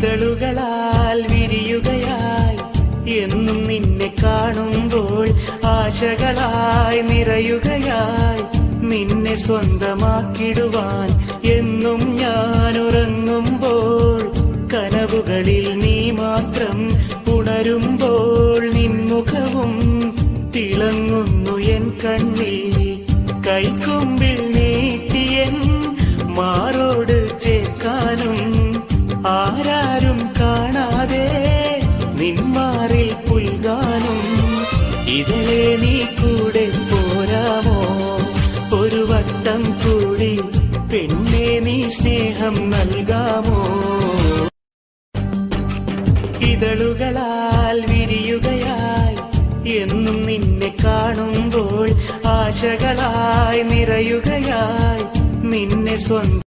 ഇതളുകളാൽ വിരിയുകയായി എന്നും നിന്നെ കാണുമ്പോൾ ആശകളായി നിറയുകയായി നിന്നെ സ്വന്തമാക്കിടുവാൻ എന്നും ഞാൻ ഉറങ്ങുമ്പോൾ കനവുകളിൽ നീ മാത്രം ഉണരുമ്പോൾ നിൻമുഖവും തിളങ്ങുന്നു എൻ കണ്ണിൽ കൈക്കൊമ്പിൽ നീട്ടിയൻ മാറോട് ചേർക്കാനും ആരാരും കാണാതെ നിന്മാറിൽ പുൽകാനും ഇതിലെ നീ കൂടെ പോരാമോ ഒരു വട്ടം കൂടി പെണ്ണെ നീ സ്നേഹം നൽകാമോ ഇതളുകളാൽ വിരിയുകയായി എന്നും നിന്നെ കാണുമ്പോൾ ആശകളായി നിറയുകയായി നിന്നെ സ്വന്തം